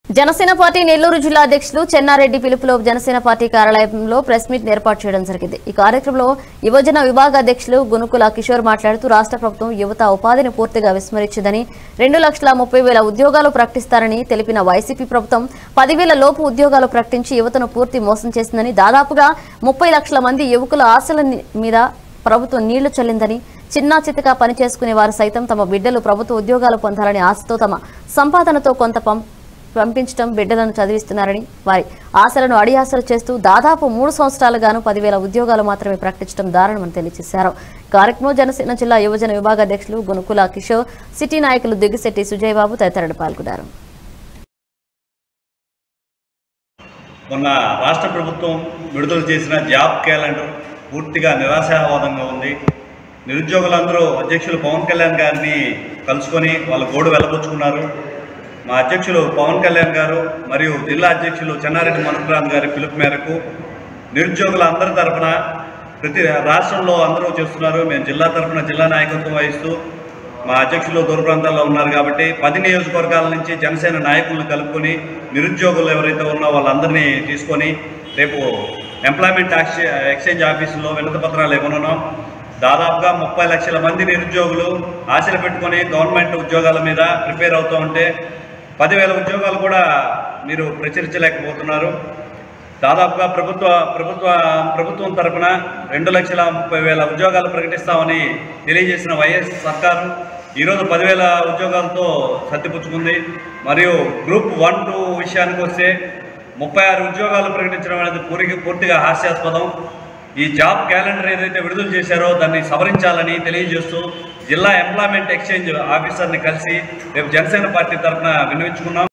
Janasena party Nellore జిల్లా అధ్యక్షులు చెన్నారెడ్డి పిలుపులో జనసేన పార్టీ కార్యాలయంలో ప్రెస్ మీట్ ఏర్పాటు చేయడం జరిగింది ఈ కార్యక్రమంలో యువజన విభాగ అధ్యక్షులు గునుకుల కిషోర్ మాట్లాడుతూ రాష్ట్ర ప్రభుత్వం యువత ఉపాధిని పూర్తిగా విస్మరించిందని రెండు లక్షల ముప్పై వేల ఉద్యోగాలు ప్రకటిస్తారని తెలిపిన వైసీపీ ప్రభుత్వం పదివేల లోపు ఉద్యోగాలు ప్రకటించి యువతను పూర్తి మోసం చేసిందని దాదాపుగా ముప్పై లక్షల మంది యువకుల ఆశల ని- మీద ప్రభుత్వం నీళ్లు చల్లిందని చిన్నా చితకా పనిచేసుకునే వారు సైతం తమ బిడ్డలు ప్రభుత్వ ఉద్యోగాలు పొందాలని ఆశతో తమ సంపాదనతో కొంత పం పంపించడం బిడ్డలను చదివిస్తున్నారని వారి ఆశలను అడియాసలు చేస్తూ దాదాపు మూడు సంవత్సరాలుగాను పదివేల ఉద్యోగాలు మాత్రమే ప్రకటించడం దారుణమని తెలియజేశారు కార్యక్రమం జనసేన జిల్లా యువజన విభాగ అధ్యక్షులు గునుకుల కిషోర్ సిటీ నాయకులు దిగ్గిశెట్టి సుజయ్ బాబు తదితరులు పాల్గొన్నారు మొన్న రాష్ట్ర ప్రభుత్వం విడుదల చేసిన జాబ్ క్యాలెండర్ పూర్తిగా నిరాశావాదంగా ఉంది నిరుద్యోగులందరూ అధ్యక్షులు పవన్ కళ్యాణ్ గారిని కలుసుకొని వాళ్ళ గోడు వెళ్ళబుచ్చుకున్నారు మా అధ్యక్షులు పవన్ కళ్యాణ్ గారు మరియు జిల్లా అధ్యక్షులు చెన్నారెడ్డి మనోహరాన్ గారి పిలుపు మేరకు నిరుద్యోగుల అందరి తరఫున ప్రతి రాష్ట్రంలో అందరూ చేస్తున్నారు మేము జిల్లా తరఫున జిల్లా నాయకత్వం వహిస్తూ మా అధ్యక్షులు దూర ప్రాంతాల్లో ఉన్నారు కాబట్టి పది నియోజకవర్గాల నుంచి జనసేన నాయకులను కలుపుకొని నిరుద్యోగులు ఎవరైతే ఉన్నో వాళ్ళందరినీ తీసుకొని రేపు ఎంప్లాయ్మెంట్ యాక్సే- ఎక్స్చేంజ్ ఆఫీసులో వినతి పత్రాలు ఇవ్వనున్నాం దాదాపుగా ముప్పై లక్షల మంది నిరుద్యోగులు ఆశలు పెట్టుకొని గవర్నమెంట్ ఉద్యోగాల మీద ప్రిపేర్ అవుతూ ఉంటే పదివేల ఉద్యోగాలు కూడా మీరు ప్రచురించలేకపోతున్నారు దాదాపుగా ప్రభుత్వ ప్రభుత్వ ప్రభుత్వం తరపున రెండు లక్షల ముప్పై వేల ఉద్యోగాలు ప్రకటిస్తామని తెలియజేసిన వైఎస్ సర్కారు ఈరోజు పదివేల ఉద్యోగాలతో సర్దిపుచ్చుకుంది మరియు గ్రూప్ వన్ టూ విషయానికి వస్తే ముప్పై ఆరు ఉద్యోగాలు ప్రకటించడం అనేది పూర్తి పూర్తిగా హాస్యాస్పదం ఈ జాబ్ క్యాలెండర్ ఏదైతే విడుదల చేశారో దాన్ని సవరించాలని తెలియజేస్తూ జిల్లా ఎంప్లాయ్మెంట్ ఎక్స్చేంజ్ ఆఫీసర్ని కలిసి రేపు జనసేన పార్టీ తరఫున విన్నవించుకున్నాం